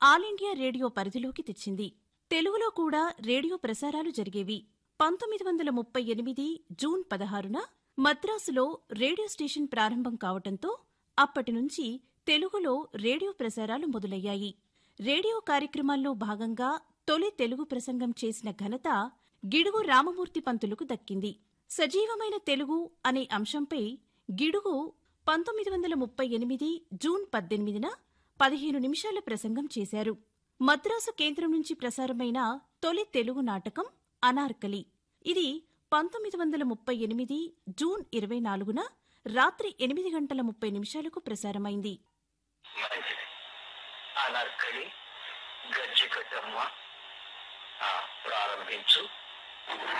all India radio పరిధిలోకి తెచ్చింది తెలుగులో కూడా రేడియో ప్రసారాలు జరిగేవి పంతొమ్మిది వందల ముప్పై ఎనిమిది జూన్ పదహారున మద్రాసులో రేడియో స్టేషన్ ప్రారంభం కావటంతో అప్పటి నుంచి తెలుగులో రేడియో ప్రసారాలు మొదలయ్యాయి రేడియో కార్యక్రమాల్లో భాగంగా తొలి తెలుగు ప్రసంగం చేసిన ఘనత గిడుగు రామమూర్తి పంతులకు దక్కింది సజీవమైన తెలుగు అనే అంశంపై గిడుగు పంతొమ్మిది వందల ముప్పై ఎనిమిది జూన్ పద్దెనిమిదిన పదిహేను నిమిషాల ప్రసంగం చేశారు మద్రాసు కేంద్రం నుంచి ప్రసారమైన తొలి తెలుగు నాటకం అనార్కలి ఇది పంతొమ్మిది వందల ముప్పై ఎనిమిది జూన్ ఇరవై నాలుగున రాత్రి ఎనిమిది గంటల ముప్పై నిమిషాలకు ప్రసారమైంది మంచిది అనార్కలి గజ్జి కట్టమ్మ ఆ, ప్రారంభించు